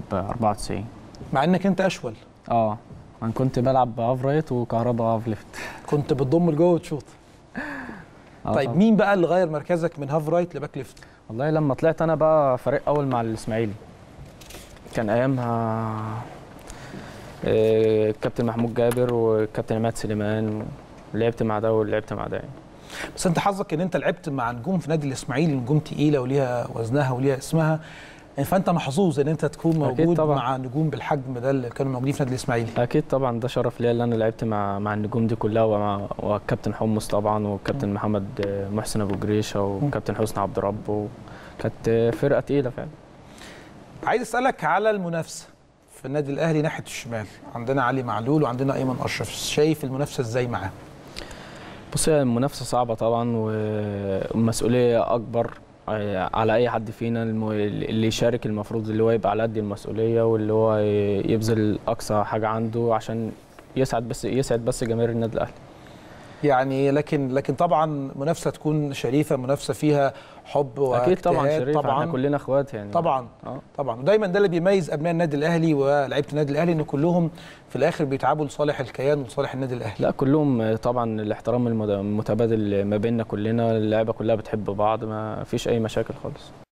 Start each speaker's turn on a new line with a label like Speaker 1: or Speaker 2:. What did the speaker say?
Speaker 1: 94
Speaker 2: مع انك انت اشول
Speaker 1: اه انا كنت بلعب هاف رايت وكهرباء هاف ليفت
Speaker 2: كنت بتضم لجوه وتشوط
Speaker 1: آه
Speaker 2: طيب
Speaker 1: طبعاً.
Speaker 2: مين بقى اللي غير مركزك من هاف رايت لباك ليفت
Speaker 1: والله لما طلعت انا بقى فريق اول مع الاسماعيلي كان ايامها آه، الكابتن محمود جابر والكابتن عماد سليمان لعبت مع ده ولعبت مع ده يعني.
Speaker 2: بس انت حظك ان انت لعبت مع نجوم في نادي الاسماعيلي نجوم تقيله وليها وزنها وليها اسمها فانت محظوظ ان انت تكون
Speaker 1: أكيد
Speaker 2: موجود
Speaker 1: طبعاً.
Speaker 2: مع نجوم بالحجم ده اللي كانوا موجودين في نادي الاسماعيلي
Speaker 1: اكيد طبعا ده شرف ليا اللي انا لعبت مع مع النجوم دي كلها ومع والكابتن حمص طبعا والكابتن محمد آه، محسن ابو جريشه والكابتن حسني عبد رب كانت آه، فرقه تقيله فعلا
Speaker 2: عايز اسالك على المنافسه في النادي الاهلي ناحيه الشمال عندنا علي معلول وعندنا ايمن اشرف شايف المنافسه ازاي معاه
Speaker 1: بص هي المنافسة صعبة طبعا والمسؤولية أكبر آه، على أي حد فينا الم- اللي يشارك المفروض اللي هو يبقى على قد المسؤولية واللي هو ي- يبذل أقصى حاجة عنده عشان يسعد بس يسعد بس جماهير النادي الأهلي
Speaker 2: يعني لكن لكن طبعا منافسه تكون شريفه منافسه فيها حب
Speaker 1: أكيد طبعا
Speaker 2: واجتهاد
Speaker 1: شريف
Speaker 2: طبعا
Speaker 1: احنا كلنا إخوات يعني
Speaker 2: طبعا
Speaker 1: اه
Speaker 2: طبعا ودايما ده اللي بيميز ابناء النادي الاهلي ولاعيبه النادي الاهلي ان كلهم في الاخر بيتعبوا لصالح الكيان ولصالح النادي الاهلي
Speaker 1: لا كلهم آه، طبعا الاحترام المد- المتبادل ما بيننا كلنا اللعيبة كلها بتحب بعض ما فيش أي مشاكل خالص